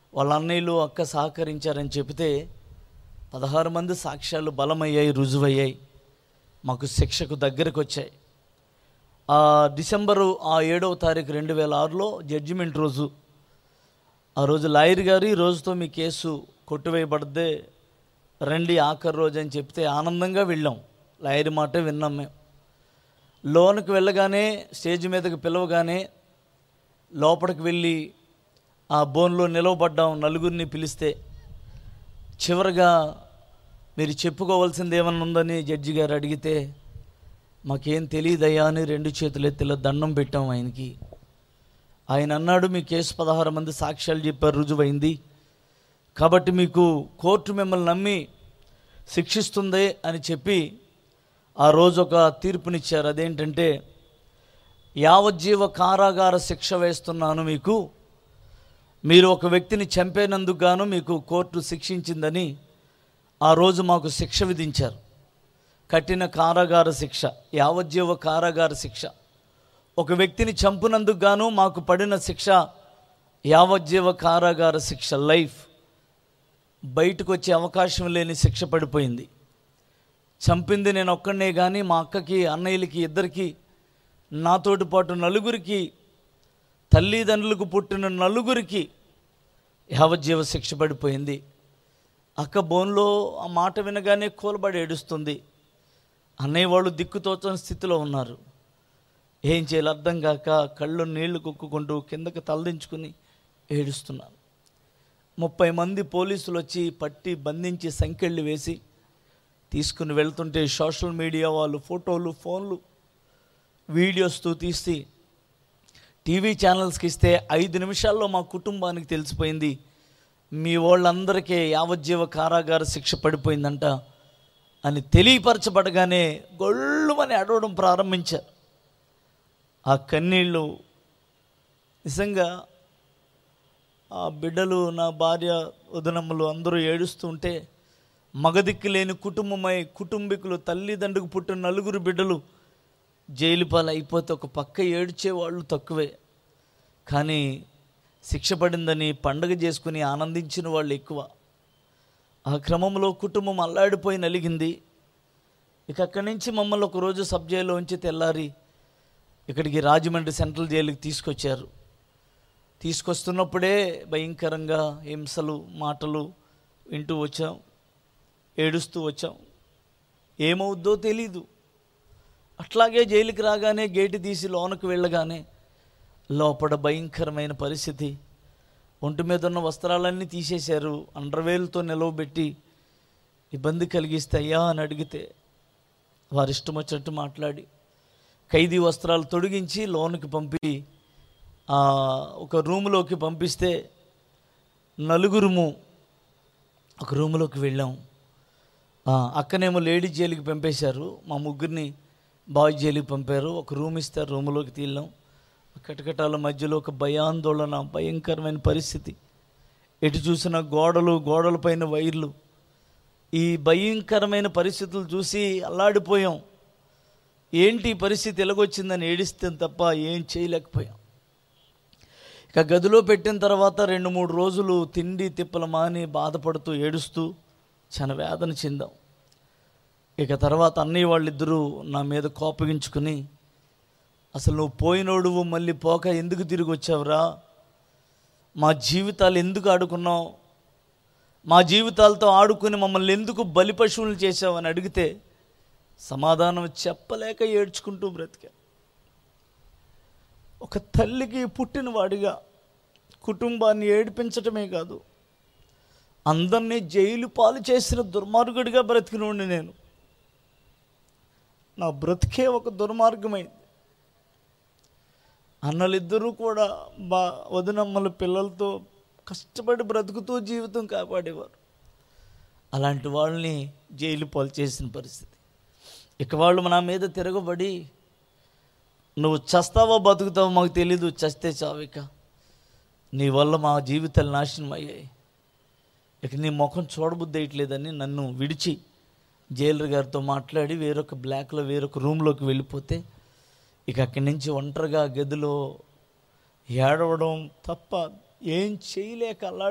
వాళ్ళ అన్నయ్యలు అక్క సహకరించారని చెబితే పదహారు మంది సాక్ష్యాలు బలమయ్యాయి రుజువయ్యాయి మాకు శిక్షకు దగ్గరకు వచ్చాయి ఆ డిసెంబరు ఆ ఏడవ తారీఖు రెండు వేల ఆరులో జడ్జిమెంట్ రోజు ఆ రోజు లాయర్ గారు ఈ రోజుతో మీ కేసు కొట్టివేయబడద్దే రండి ఆఖరి రోజు అని చెప్తే ఆనందంగా వెళ్ళాం లాయర్ మాటే విన్నాం మేము లోనికి వెళ్ళగానే స్టేజ్ మీదకి పిలవగానే లోపలికి వెళ్ళి ఆ బోన్లో నిలవబడ్డాం నలుగురిని పిలిస్తే చివరగా మీరు చెప్పుకోవాల్సింది ఏమన్నా ఉందని జడ్జి గారు అడిగితే మాకేం తెలియదయ్యా అని రెండు చేతులు ఎత్తిలా దండం పెట్టాం ఆయనకి ఆయన అన్నాడు మీ కేసు పదహారు మంది సాక్ష్యాలు చెప్పారు రుజువైంది కాబట్టి మీకు కోర్టు మిమ్మల్ని నమ్మి శిక్షిస్తుంది అని చెప్పి ఆ రోజు ఒక తీర్పునిచ్చారు అదేంటంటే యావజ్జీవ కారాగార శిక్ష వేస్తున్నాను మీకు మీరు ఒక వ్యక్తిని చంపేనందుకు గాను మీకు కోర్టు శిక్షించిందని ఆ రోజు మాకు శిక్ష విధించారు కఠిన కారాగార శిక్ష యావజ్జీవ కారాగార శిక్ష ఒక వ్యక్తిని చంపునందుకు గాను మాకు పడిన శిక్ష యావజ్జీవ కారాగార శిక్ష లైఫ్ బయటకు వచ్చే అవకాశం లేని శిక్ష పడిపోయింది చంపింది నేను ఒక్కడనే కానీ మా అక్కకి అన్నయ్యలకి ఇద్దరికి నాతోటి పాటు నలుగురికి తల్లిదండ్రులకు పుట్టిన నలుగురికి యావజ్జీవ శిక్ష పడిపోయింది అక్క బోన్లో ఆ మాట వినగానే కూలబడి ఏడుస్తుంది అన్నయ్య వాళ్ళు దిక్కుతోచని స్థితిలో ఉన్నారు ఏం చేయాలి అర్థం కాక కళ్ళు నీళ్లు కుక్కుకుంటూ కిందకి తలదించుకుని ఏడుస్తున్నాను ముప్పై మంది పోలీసులు వచ్చి పట్టి బంధించి సంకెళ్ళు వేసి తీసుకుని వెళ్తుంటే సోషల్ మీడియా వాళ్ళు ఫోటోలు ఫోన్లు వీడియోస్తో తీసి టీవీ ఛానల్స్కి ఇస్తే ఐదు నిమిషాల్లో మా కుటుంబానికి తెలిసిపోయింది మీ వాళ్ళందరికీ యావజ్జీవ కారాగార శిక్ష పడిపోయిందంట అని తెలియపరచబడగానే గొళ్ళుమని అడవడం ప్రారంభించారు ఆ కన్నీళ్ళు నిజంగా ఆ బిడ్డలు నా భార్య వదనమ్మలు అందరూ ఏడుస్తుంటే మగదిక్కు లేని కుటుంబమై కుటుంబీకులు తల్లిదండ్రులకు పుట్టిన నలుగురు బిడ్డలు జైలు పాలు అయిపోతే ఒక పక్క ఏడ్చే వాళ్ళు తక్కువే కానీ శిక్ష పడిందని పండగ చేసుకుని ఆనందించిన వాళ్ళు ఎక్కువ ఆ క్రమంలో కుటుంబం అల్లాడిపోయి నలిగింది ఇక అక్కడి నుంచి మమ్మల్ని ఒకరోజు సబ్ జైల్లో ఉంచి తెల్లారి ఇక్కడికి రాజమండ్రి సెంట్రల్ జైలుకి తీసుకొచ్చారు తీసుకొస్తున్నప్పుడే భయంకరంగా హింసలు మాటలు వింటూ వచ్చాం ఏడుస్తూ వచ్చాం ఏమవుద్దో తెలీదు అట్లాగే జైలుకి రాగానే గేటు తీసి లోనకు వెళ్ళగానే లోపల భయంకరమైన పరిస్థితి ఒంటి మీద ఉన్న వస్త్రాలన్నీ తీసేశారు అండర్వేల్తో నిలవబెట్టి ఇబ్బంది కలిగిస్తే అయ్యా అని అడిగితే వారి ఇష్టం వచ్చినట్టు మాట్లాడి ఖైదీ వస్త్రాలు తొడిగించి లోనికి పంపి ఆ, ఒక రూములోకి పంపిస్తే నలుగురుము ఒక రూములోకి వెళ్ళాం ఆ, అక్కనేమో లేడీ జైలుకి పంపేశారు మా ముగ్గురిని బాయ్ జైలుకి పంపారు ఒక రూమ్ ఇస్తారు రూములోకి తీళ్ళాం కటకటాల మధ్యలో ఒక భయాందోళన భయంకరమైన పరిస్థితి ఎటు చూసిన గోడలు గోడలపైన వైర్లు ఈ భయంకరమైన పరిస్థితులు చూసి అల్లాడిపోయాం ఏంటి ఈ పరిస్థితి ఎలాగొచ్చిందని ఏడిస్తే తప్ప ఏం చేయలేకపోయాం ఇక గదిలో పెట్టిన తర్వాత రెండు మూడు రోజులు తిండి తిప్పల మాని బాధపడుతూ ఏడుస్తూ చాలా వేదన చెందాం ఇక తర్వాత అన్నయ్య వాళ్ళిద్దరూ నా మీద కోపగించుకుని అసలు నువ్వు పోయినోడువు మళ్ళీ పోక ఎందుకు తిరిగి వచ్చావురా మా జీవితాలు ఎందుకు ఆడుకున్నావు మా జీవితాలతో ఆడుకుని మమ్మల్ని ఎందుకు బలి పశువులు చేసావని అడిగితే సమాధానం చెప్పలేక ఏడ్చుకుంటూ బ్రతికా ఒక తల్లికి పుట్టినవాడిగా కుటుంబాన్ని ఏడిపించటమే కాదు అందరినీ జైలు పాలు చేసిన దుర్మార్గుడిగా బ్రతికినోడిని నేను నా బ్రతికే ఒక దుర్మార్గమైంది అన్నలిద్దరూ కూడా బా వదినమ్మల పిల్లలతో కష్టపడి బ్రతుకుతూ జీవితం కాపాడేవారు అలాంటి వాళ్ళని జైలు పాలు చేసిన పరిస్థితి ఇక వాళ్ళు నా మీద తిరగబడి నువ్వు చస్తావో బతుకుతావో మాకు తెలీదు చస్తే చావిక నీ వల్ల మా జీవితాలు నాశనం అయ్యాయి ఇక నీ ముఖం చూడబుద్ధి వేయట్లేదని నన్ను విడిచి జైలర్ గారితో మాట్లాడి వేరొక బ్లాక్లో వేరొక రూమ్లోకి వెళ్ళిపోతే ఇక అక్కడి నుంచి ఒంటరిగా గదిలో ఏడవడం తప్ప ఏం చేయలేక అలా